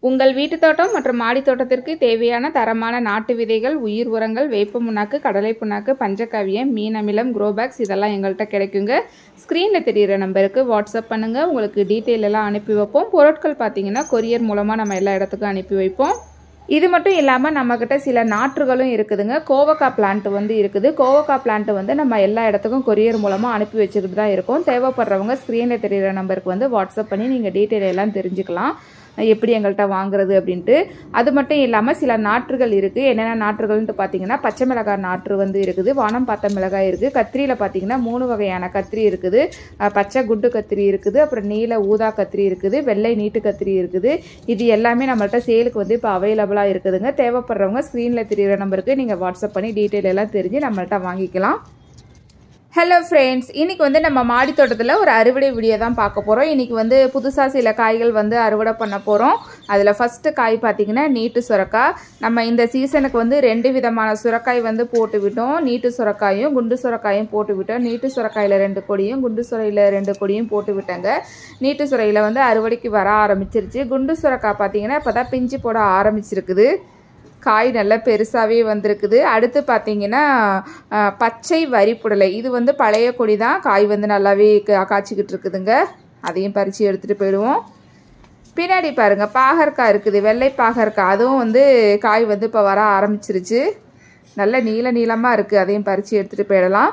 உங்கள் வீட்டு தோட்டம் மற்றும் மாடி தோட்டத்திற்கு தேவையான தரமான நாட்டு விதைகள் உயிர் உரங்கள் வேப்ப புண்ணாக்கு கடலை புண்ணாக்கு பஞ்சகாவியம் மீன் அமிலம் குரோபேக்ஸ் இதெல்லாம் எங்கள்கிட்ட கிடைக்குங்க ஸ்க்ரீனில் தெரிகிற நம்பருக்கு வாட்ஸ்அப் பண்ணுங்கள் உங்களுக்கு டீட்டெயில் எல்லாம் அனுப்பி வைப்போம் பொருட்கள் பார்த்தீங்கன்னா கொரியர் மூலமாக நம்ம எல்லா இடத்துக்கும் அனுப்பி வைப்போம் இது மட்டும் இல்லாமல் நம்மக்கிட்ட சில நாற்றுகளும் இருக்குதுங்க கோவக்காய் பிளான்ட் வந்து இருக்குது கோவக்காய் பிளான்ட் வந்து நம்ம எல்லா இடத்துக்கும் கொரியர் மூலமாக அனுப்பி வச்சுக்கிட்டு தான் இருக்கோம் தேவைப்படுறவங்க ஸ்க்ரீனில் தெரிகிற நம்பருக்கு வந்து வாட்ஸ்அப் பண்ணி நீங்கள் டீட்டெயில் எல்லாம் தெரிஞ்சுக்கலாம் எப்படி எங்கள்கிட்ட வாங்குறது அப்படின்ட்டு அது மட்டும் இல்லாமல் சில நாற்றுகள் இருக்குது என்னென்ன நாற்றுகள்ன்ட்டு பார்த்தீங்கன்னா பச்சை மிளகாய் நாற்று வந்து இருக்குது வானம் பார்த்த மிளகாய் இருக்குது கத்திரியில் பார்த்தீங்கன்னா மூணு வகையான கத்திரி இருக்குது அஹ் பச்சை குண்டு கத்திரி இருக்குது அப்புறம் நீல ஊதா கத்திரி இருக்குது வெள்ளை நீட்டு கத்திரி இருக்குது இது எல்லாமே நம்மள்ட்ட சேலுக்கு வந்து இப்போ அவைலபிளாக இருக்குதுங்க தேவைப்படுறவங்க ஸ்க்ரீனில் தெரிகிற நம்பருக்கு நீங்கள் வாட்ஸ்அப் பண்ணி டீட்டெயில் எல்லாம் தெரிஞ்சு நம்மள்ட்ட வாங்கிக்கலாம் ஹலோ ஃப்ரெண்ட்ஸ் இன்றைக்கி வந்து நம்ம மாடி தோட்டத்தில் ஒரு அறுவடை வீடியோ தான் பார்க்க போகிறோம் இன்றைக்கி வந்து புதுசாக சில காய்கள் வந்து அறுவடை பண்ண போகிறோம் அதில் ஃபஸ்ட்டு காய் பார்த்திங்கன்னா நீட்டு சுரக்காய் நம்ம இந்த சீசனுக்கு வந்து ரெண்டு விதமான சுரக்காய் வந்து போட்டு விட்டோம் நீட்டு சுரக்காயும் குண்டு சுரக்காயும் போட்டு விட்டோம் நீட்டு சுரக்காயில் ரெண்டு கொடியும் குண்டு சுரையில் ரெண்டு கொடியும் போட்டு விட்டேங்க நீட்டு சுரையில் வந்து அறுவடைக்கு வர ஆரம்பிச்சிருச்சு குண்டு சுரக்காய் பார்த்திங்கன்னா இப்போ தான் பிஞ்சு போட ஆரம்பிச்சிருக்குது காய் நல்லா பெருசாகவே வந்திருக்குது அடுத்து பார்த்தீங்கன்னா அஹ், பச்சை வரிப்புடலை இது வந்து பழைய கொடி தான் காய் வந்து நல்லாவே கா- காய்ச்சிக்கிட்டு இருக்குதுங்க அதையும் பறித்து எடுத்துகிட்டு போயிடுவோம் பின்னாடி பாருங்கள் பாகற்காய் இருக்குது வெள்ளை பாகற்காய் அதுவும் வந்து காய் வந்து இப்போ வர ஆரம்பிச்சிருச்சு நல்ல நீள நீளமாக இருக்குது அதையும் பறித்து எடுத்துகிட்டு போயிடலாம்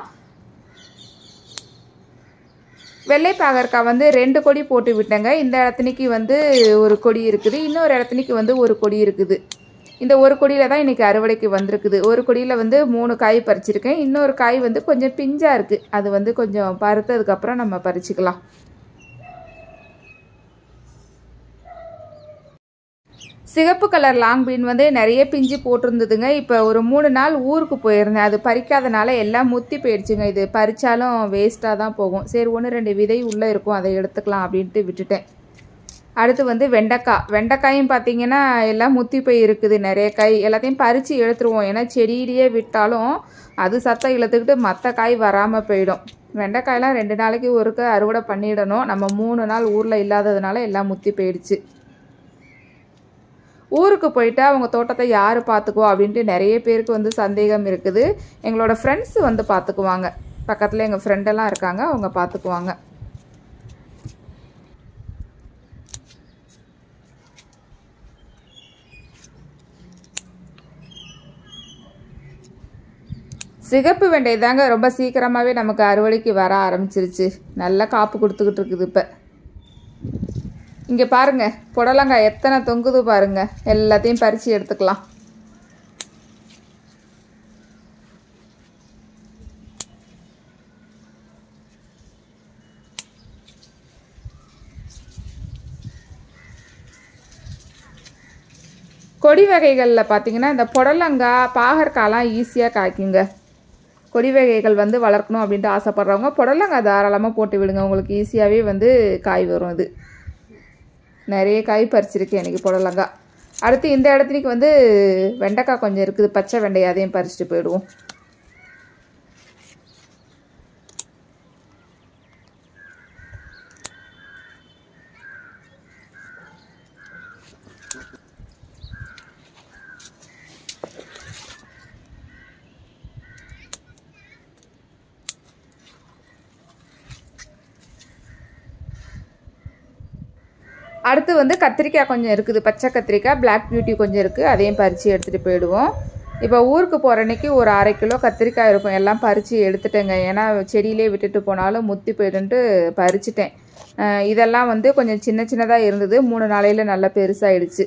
வெள்ளை பாகற்காய் வந்து ரெண்டு கொடி போட்டு விட்டேங்க இந்த இடத்துனிக்கு வந்து ஒரு கொடி இருக்குது இன்னொரு இடத்துனிக்கு வந்து ஒரு கொடி இருக்குது இந்த ஒரு கொடியில் தான் இன்றைக்கி அறுவடைக்கு வந்திருக்குது ஒரு கொடியில் வந்து மூணு காய் பறிச்சிருக்கேன் இன்னொரு காய் வந்து கொஞ்சம் பிஞ்சாக இருக்குது அது வந்து கொஞ்சம் பருத்ததுக்கப்புறம் நம்ம பறிச்சுக்கலாம் சிகப்பு கலர் லாங் பீன் வந்து நிறைய பிஞ்சு போட்டிருந்ததுங்க இப்போ ஒரு மூணு நாள் ஊருக்கு போயிருந்தேன் அது பறிக்காதனால எல்லாம் முத்தி போயிடுச்சுங்க இது பறித்தாலும் வேஸ்ட்டாக தான் போகும் சரி ஒன்று ரெண்டு விதை உள்ளே இருக்கும் அதை எடுத்துக்கலாம் அப்படின்ட்டு விட்டுட்டேன் அடுத்து வந்து வெண்டைக்காய் வெண்டைக்காயும் பார்த்தீங்கன்னா எல்லாம் முத்தி போய் இருக்குது நிறைய காய் எல்லாத்தையும் பறித்து எடுத்துருவோம் ஏன்னா செடியிலேயே விட்டாலும் அது சத்தம் இழுத்துக்கிட்டு மற்ற காய் வராமல் போயிடும் வெண்டைக்காயெல்லாம் ரெண்டு நாளைக்கு ஒருக்க அறுவடை பண்ணிடணும் நம்ம மூணு நாள் ஊரில் இல்லாததுனால எல்லாம் முத்தி போயிடுச்சு ஊருக்கு போயிட்டு அவங்க தோட்டத்தை யார் பார்த்துக்குவா அப்படின்ட்டு நிறைய பேருக்கு வந்து சந்தேகம் இருக்குது எங்களோட ஃப்ரெண்ட்ஸ் வந்து பார்த்துக்குவாங்க பக்கத்தில் எங்கள் ஃப்ரெண்டெல்லாம் இருக்காங்க அவங்க பார்த்துக்குவாங்க சிகப்பு வெண்டை தாங்க ரொம்ப சீக்கிரமாகவே நமக்கு அறுவடைக்கு வர ஆரம்பிச்சிருச்சு நல்லா காப்பு கொடுத்துக்கிட்டு இருக்குது இப்போ இங்கே பாருங்க புடலங்காய் எத்தனை தொங்குது பாருங்க எல்லாத்தையும் பறித்து எடுத்துக்கலாம் கொடி வகைகளில் பார்த்தீங்கன்னா இந்த புடலங்காய் பாகற்காய்லாம் ஈஸியாக காய்க்குங்க கொடி வகைகள் வந்து வளர்க்கணும் அப்படின்ட்டு ஆசைப்பட்றவங்க புடலங்காய் தாராளமாக போட்டு விடுங்க உங்களுக்கு ஈஸியாகவே வந்து காய் வரும் இது நிறைய காய் பறிச்சிருக்கேன் எனக்கு புடலங்காய் அடுத்து இந்த இடத்துக்கு வந்து வெண்டைக்காய் கொஞ்சம் இருக்குது பச்சை வெண்டை அதையும் பறிச்சுட்டு போயிடுவோம் அடுத்து வந்து கத்திரிக்காய் கொஞ்சம் இருக்குது பச்சை கத்திரிக்காய் பிளாக் பியூட்டி கொஞ்சம் இருக்குது அதையும் பறித்து எடுத்துகிட்டு போயிடுவோம் இப்போ ஊருக்கு போகிற அன்னைக்கு ஒரு அரை கிலோ கத்திரிக்காய் இருக்கும் எல்லாம் பறித்து எடுத்துட்டேங்க ஏன்னா செடியிலே விட்டுட்டு போனாலும் முத்தி போயிடுன்ட்டு பறிச்சிட்டேன் அஹ் இதெல்லாம் வந்து கொஞ்சம் சின்ன சின்னதாக இருந்தது மூணு நாளையில் நல்லா பெருசாகிடுச்சு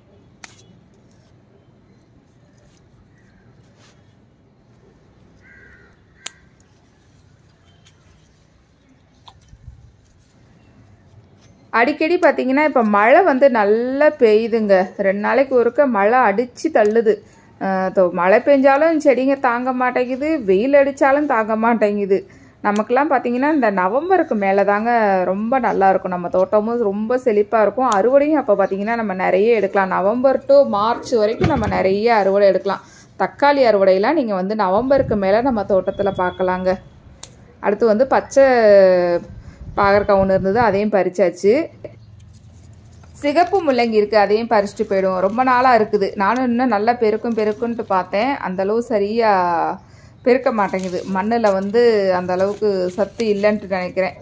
அடிக்கடி பார்த்தீங்கன்னா இப்போ மழை வந்து நல்லா பெய்யுதுங்க ரெண்டு நாளைக்கு ஒருக்க மழை அடித்து தள்ளுது அஹ் தோ- மழை பெஞ்சாலும் செடிங்க தாங்க மாட்டேங்குது வெயில் அடித்தாலும் தாங்க மாட்டேங்குது நமக்கெல்லாம் பார்த்தீங்கன்னா இந்த நவம்பருக்கு மேலே தாங்க ரொம்ப நல்லா இருக்கும் நம்ம தோட்டமும் ரொம்ப செழிப்பாக இருக்கும் அறுவடையும் அப்போ பார்த்தீங்கன்னா நம்ம நிறைய எடுக்கலாம் நவம்பர் டு மார்ச் வரைக்கும் நம்ம நிறைய அறுவடை எடுக்கலாம் தக்காளி அறுவடையெல்லாம் நீங்கள் வந்து நவம்பருக்கு மேலே நம்ம தோட்டத்தில் பார்க்கலாங்க அடுத்து வந்து பச்சை பாகற்காய் ஒன்று இருந்தது அதையும் பறிச்சாச்சு சிகப்பு முள்ளங்கி இருக்குது அதையும் பறிச்சுட்டு போயிடுவோம் ரொம்ப நாளாக இருக்குது நானும் இன்னும் நல்லா பெருக்கும் பெருக்குன்ட்டு பார்த்தேன் அந்த அளவு சரியாக பெருக்க மாட்டேங்குது மண்ணில் வந்து அந்த அளவுக்கு சத்து இல்லைன்ட்டு நினைக்கிறேன்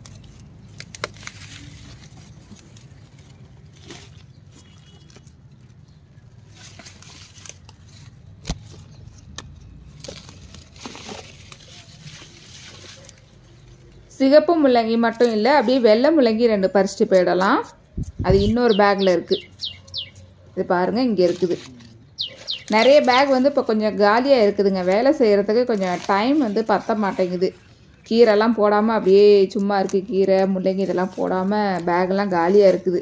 சிகப்பு முள்ளங்கி மட்டும் இல்லை அப்படியே வெள்ளை முள்ளங்கி ரெண்டு பறிச்சுட்டு போயிடலாம் அது இன்னொரு பேக்கில் இருக்குது இது பாருங்கள் இங்கே இருக்குது நிறைய பேக் வந்து இப்போ கொஞ்சம் காலியாக இருக்குதுங்க வேலை செய்கிறதுக்கு கொஞ்சம் டைம் வந்து பத்த மாட்டேங்குது கீரைலாம் போடாமல் அப்படியே சும்மா இருக்குது கீரை முள்ளங்கி இதெல்லாம் போடாமல் பேக்கெல்லாம் காலியாக இருக்குது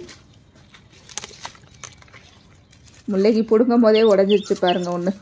முள்ளங்கி பிடுங்கும் போதே உடஞ்சிருச்சு பாருங்க ஒன்று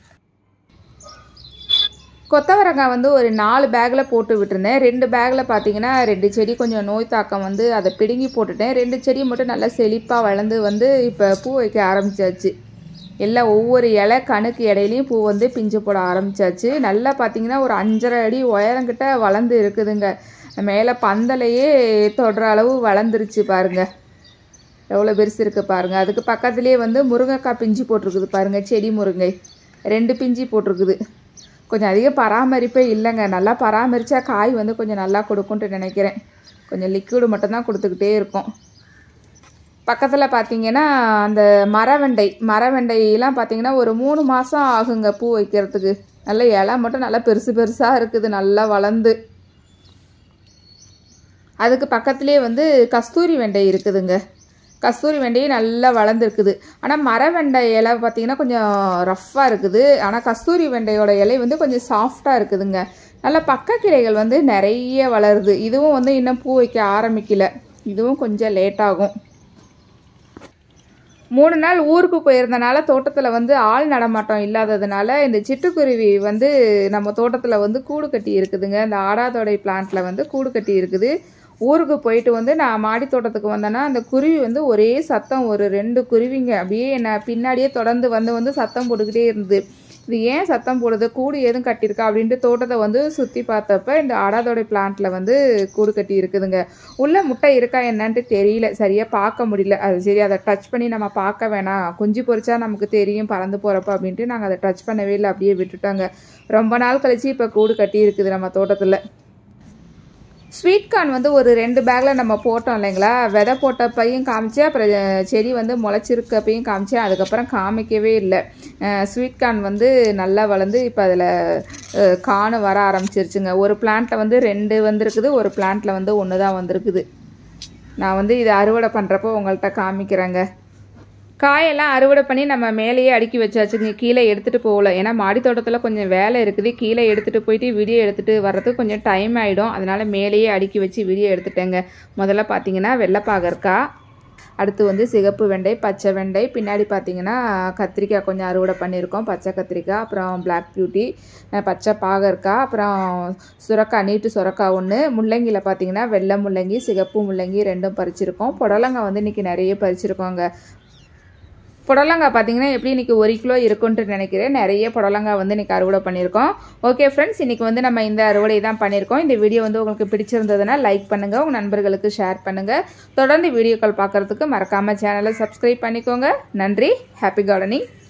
கொத்தவரங்காய் வந்து ஒரு நாலு பேக்கில் போட்டு விட்டுருந்தேன் ரெண்டு பேக்கில் பார்த்தீங்கன்னா ரெண்டு செடி கொஞ்சம் நோய் தாக்கம் வந்து அதை பிடுங்கி போட்டுட்டேன் ரெண்டு செடி மட்டும் நல்லா செழிப்பாக வளர்ந்து வந்து இப்போ பூ வைக்க ஆரம்பிச்சாச்சு எல்லாம் ஒவ்வொரு இலை கணுக்கு இடையிலையும் பூ வந்து பிஞ்சு போட ஆரம்பிச்சாச்சு நல்லா பார்த்தீங்கன்னா ஒரு அஞ்சரை அடி உயரங்கிட்ட வளர்ந்து இருக்குதுங்க மேலே பந்தலையே தொடுற அளவு வளர்ந்துருச்சு பாருங்க எவ்வளோ பெருசு இருக்குது பாருங்கள் அதுக்கு பக்கத்துலேயே வந்து முருங்கைக்காய் பிஞ்சு போட்டிருக்குது பாருங்கள் செடி முருங்கை ரெண்டு பிஞ்சு போட்டிருக்குது கொஞ்சம் அதிக பராமரிப்பே இல்லைங்க நல்லா பராமரித்தா காய் வந்து கொஞ்சம் நல்லா கொடுக்கும்ட்டு நினைக்கிறேன் கொஞ்சம் லிக்விடு மட்டும்தான் கொடுத்துக்கிட்டே இருக்கும் பக்கத்தில் பார்த்தீங்கன்னா அந்த மரவெண்டை மரவெண்டையெல்லாம் பார்த்தீங்கன்னா ஒரு மூணு மாதம் ஆகுங்க பூ வைக்கிறதுக்கு நல்ல இலை மட்டும் நல்லா பெருசு பெருசாக இருக்குது நல்லா வளர்ந்து அதுக்கு பக்கத்துலேயே வந்து கஸ்தூரி வெண்டை இருக்குதுங்க கஸ்தூரி வெண்டையும் நல்லா வளர்ந்துருக்குது ஆனால் மர வெண்டை இலை பார்த்தீங்கன்னா கொஞ்சம் ரஃப்பாக இருக்குது ஆனால் கஸ்தூரி வெண்டையோட இலை வந்து கொஞ்சம் சாஃப்டாக இருக்குதுங்க நல்ல பக்க கிளைகள் வந்து நிறைய வளருது இதுவும் வந்து இன்னும் பூ வைக்க ஆரம்பிக்கல இதுவும் கொஞ்சம் லேட் ஆகும் மூணு நாள் ஊருக்கு போயிருந்தனால தோட்டத்தில் வந்து ஆள் நடமாட்டம் இல்லாததுனால இந்த சிட்டுக்குருவி வந்து நம்ம தோட்டத்தில் வந்து கூடு கட்டி இருக்குதுங்க இந்த ஆடாதோடை பிளான்ட்டில் வந்து கூடு கட்டி இருக்குது ஊருக்கு போயிட்டு வந்து நான் மாடி தோட்டத்துக்கு வந்தேன்னா அந்த குருவி வந்து ஒரே சத்தம் ஒரு ரெண்டு குருவிங்க அப்படியே என்னை பின்னாடியே தொடர்ந்து வந்து வந்து சத்தம் போட்டுக்கிட்டே இருந்தது இது ஏன் சத்தம் போடுது கூடு எதுவும் கட்டியிருக்கா அப்படின்ட்டு தோட்டத்தை வந்து சுற்றி பார்த்தப்ப இந்த ஆடாதோடை பிளான்ட்டில் வந்து கூடு கட்டி இருக்குதுங்க உள்ள முட்டை இருக்கா என்னன்ட்டு தெரியல சரியாக பார்க்க முடியல அது சரி அதை டச் பண்ணி நம்ம பார்க்க வேணாம் குஞ்சு பொரிச்சா நமக்கு தெரியும் பறந்து போகிறப்ப அப்படின்ட்டு நாங்கள் அதை டச் பண்ணவே இல்லை அப்படியே விட்டுட்டோங்க ரொம்ப நாள் கழிச்சு இப்போ கூடு கட்டி இருக்குது நம்ம தோட்டத்தில் ஸ்வீட் கார்ன் வந்து ஒரு ரெண்டு பேக்கில் நம்ம போட்டோம் இல்லைங்களா விதை போட்டப்பையும் காமிச்சேன் அப்புறம் செடி வந்து முளைச்சிருக்கப்பையும் காமிச்சேன் அதுக்கப்புறம் காமிக்கவே இல்லை ஸ்வீட் கார்ன் வந்து நல்லா வளர்ந்து இப்போ அதில் காணு வர ஆரம்பிச்சிருச்சுங்க ஒரு பிளான்ட்டில் வந்து ரெண்டு வந்திருக்குது ஒரு பிளான்ட்டில் வந்து ஒன்று தான் வந்திருக்குது நான் வந்து இதை அறுவடை பண்ணுறப்போ உங்கள்கிட்ட காமிக்கிறேங்க காயெல்லாம் அறுவடை பண்ணி நம்ம மேலேயே அடுக்கி வச்சாச்சுங்க கீழே எடுத்துகிட்டு போகல ஏன்னா மாடி தோட்டத்தில் கொஞ்சம் வேலை இருக்குது கீழே எடுத்துகிட்டு போயிட்டு வீடியோ எடுத்துகிட்டு வர்றதுக்கு கொஞ்சம் டைம் ஆகிடும் அதனால் மேலேயே அடுக்கி வச்சு வீடியோ எடுத்துட்டேங்க முதல்ல பார்த்தீங்கன்னா வெள்ளைப்பாகற்காய் அடுத்து வந்து சிகப்பு வெண்டை பச்சை வெண்டை பின்னாடி பார்த்தீங்கன்னா கத்திரிக்காய் கொஞ்சம் அறுவடை பண்ணியிருக்கோம் பச்சை கத்திரிக்காய் அப்புறம் பிளாக் பியூட்டி பச்சை பாகற்காய் அப்புறம் சுரக்காய் நீட்டு சுரக்காய் ஒன்று முள்ளங்கியில் பார்த்தீங்கன்னா வெள்ளை முள்ளங்கி சிகப்பு முள்ளங்கி ரெண்டும் பறிச்சிருக்கோம் புடலங்காய் வந்து இன்றைக்கி நிறைய பறிச்சிருக்கோங்க புடலங்காய் பார்த்தீங்கன்னா எப்படி இன்றைக்கி ஒரு கிலோ இருக்குன்ட்டு நினைக்கிறேன் நிறைய புடலங்காய் வந்து இன்றைக்கி அறுவடை பண்ணியிருக்கோம் ஓகே ஃப்ரெண்ட்ஸ் இன்றைக்கி வந்து நம்ம இந்த அறுவடை தான் பண்ணியிருக்கோம் இந்த வீடியோ வந்து உங்களுக்கு பிடிச்சிருந்ததுன்னா லைக் பண்ணுங்கள் உங்கள் நண்பர்களுக்கு ஷேர் பண்ணுங்கள் தொடர்ந்து வீடியோக்கள் பார்க்குறதுக்கு மறக்காமல் சேனலை சப்ஸ்கிரைப் பண்ணிக்கோங்க நன்றி ஹாப்பி கார்டனிங்